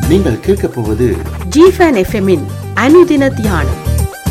நீங்கள் கேட்கப் போவது ஜிஃபன் எஃப்எம்மின் அனுதின தியானம்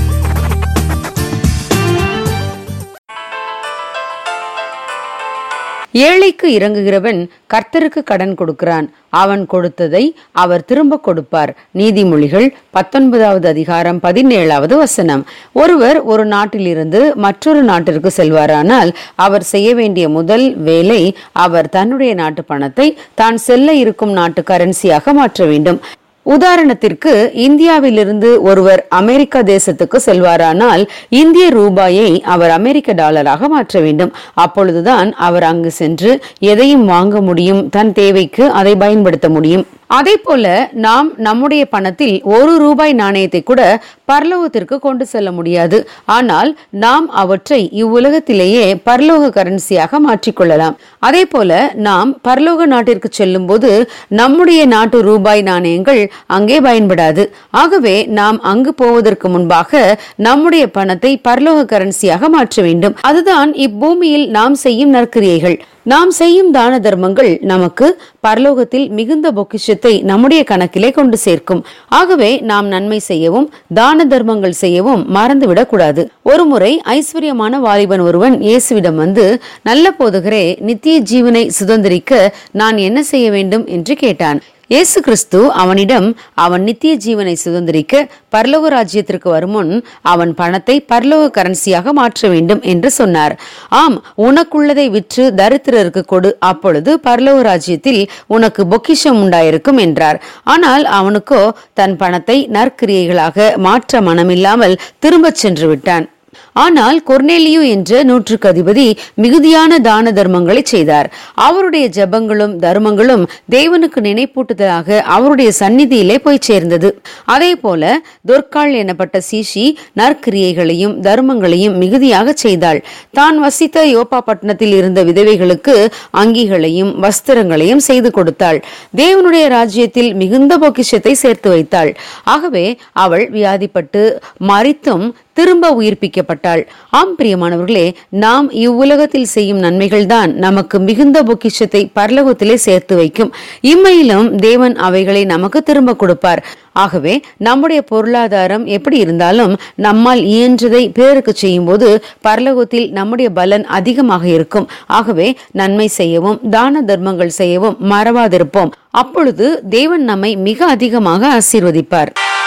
ஏழைக்கு இறங்குகிறவன் கர்த்தருக்கு கடன் கொடுக்கிறான் அவன் கொடுத்ததை அவர் திரும்ப கொடுப்பார் நீதிமொழிகள் பத்தொன்பதாவது அதிகாரம் பதினேழாவது வசனம் ஒருவர் ஒரு நாட்டிலிருந்து மற்றொரு நாட்டிற்கு செல்வாரானால் அவர் செய்ய வேண்டிய முதல் வேலை அவர் தன்னுடைய நாட்டு பணத்தை தான் செல்ல இருக்கும் நாட்டு கரன்சியாக மாற்ற வேண்டும் உதாரணத்திற்கு இந்தியாவிலிருந்து ஒருவர் அமெரிக்கா தேசத்துக்கு செல்வாரானால் இந்திய ரூபாயை அவர் அமெரிக்க டாலராக மாற்ற வேண்டும் அப்பொழுதுதான் அவர் அங்கு சென்று எதையும் வாங்க முடியும் தன் தேவைக்கு அதை பயன்படுத்த முடியும் அதே போல நாம் நம்முடைய பணத்தில் ஒரு ரூபாய் நாணயத்தை கூட பரலோகத்திற்கு கொண்டு செல்ல முடியாது ஆனால் நாம் அவற்றை இவ்வுலகத்திலேயே பரலோக கரன்சியாக மாற்றிக்கொள்ளலாம் அதே போல நாம் பரலோக நாட்டிற்கு செல்லும் போது நம்முடைய நாட்டு ரூபாய் நாணயங்கள் அங்கே பயன்படாது ஆகவே நாம் அங்கு போவதற்கு முன்பாக நம்முடைய பணத்தை பரலோக கரன்சியாக மாற்ற வேண்டும் அதுதான் இப்பூமியில் நாம் செய்யும் நற்கிரியைகள் நாம் செய்யும் தான தர்மங்கள் நமக்கு பரலோகத்தில் மிகுந்த பொக்கிஷத்தை நம்முடைய கணக்கிலே கொண்டு சேர்க்கும் ஆகவே நாம் நன்மை செய்யவும் தான தர்மங்கள் செய்யவும் மறந்துவிடக் கூடாது ஒருமுறை ஐஸ்வர்யமான வாலிபன் ஒருவன் இயேசுவிடம் வந்து நல்ல போதுகிறே நித்திய ஜீவனை சுதந்திரிக்க நான் என்ன செய்ய வேண்டும் என்று கேட்டான் இயேசு கிறிஸ்து அவனிடம் அவன் நித்திய ஜீவனை சுதந்திரிக்க பரலோக ராஜ்யத்திற்கு வருமுன் அவன் பணத்தை பரலோக கரன்சியாக மாற்ற வேண்டும் என்று சொன்னார் ஆம் உனக்குள்ளதை விற்று தரித்திரருக்கு கொடு அப்பொழுது பரலோக ராஜ்யத்தில் உனக்கு பொக்கிஷம் உண்டாயிருக்கும் என்றார் ஆனால் அவனுக்கோ தன் பணத்தை நற்கிரியைகளாக மாற்ற மனமில்லாமல் திரும்பச் சென்று விட்டான் ஆனால் கொர்னேலியு என்ற நூற்றுக்கு அதிபதி மிகுதியான தான தர்மங்களை செய்தார் அவருடைய ஜெபங்களும் தர்மங்களும் தேவனுக்கு நினைப்பூட்டுதலாக அவருடைய சந்நிதியிலே போய் சேர்ந்தது அதே போல துர்காள் எனப்பட்ட சீஷி நற்கிரியைகளையும் தர்மங்களையும் மிகுதியாக செய்தாள் தான் வசித்த யோப்பா பட்டணத்தில் இருந்த விதவைகளுக்கு அங்கிகளையும் வஸ்திரங்களையும் செய்து கொடுத்தாள் தேவனுடைய ராஜ்யத்தில் மிகுந்த பொக்கிஷத்தை சேர்த்து வைத்தாள் ஆகவே அவள் வியாதிப்பட்டு மறித்தும் திரும்ப உயிர்ப்பிக்கப்பட்டாள் ஆம் பிரியமானவர்களே நாம் இவ்வுலகத்தில் செய்யும் நன்மைகள்தான் நமக்கு மிகுந்த பொக்கிஷத்தை பரலோகத்திலே சேர்த்து வைக்கும் இம்மையிலும் தேவன் அவைகளை நமக்கு திரும்ப கொடுப்பார் ஆகவே நம்முடைய பொருளாதாரம் எப்படி இருந்தாலும் நம்மால் இயன்றதை பிறருக்கு செய்யும் போது பரலோகத்தில் நம்முடைய பலன் அதிகமாக இருக்கும் ஆகவே நன்மை செய்யவும் தான தர்மங்கள் செய்யவும் மறவாதிருப்போம் அப்பொழுது தேவன் நம்மை மிக அதிகமாக ஆசீர்வதிப்பார்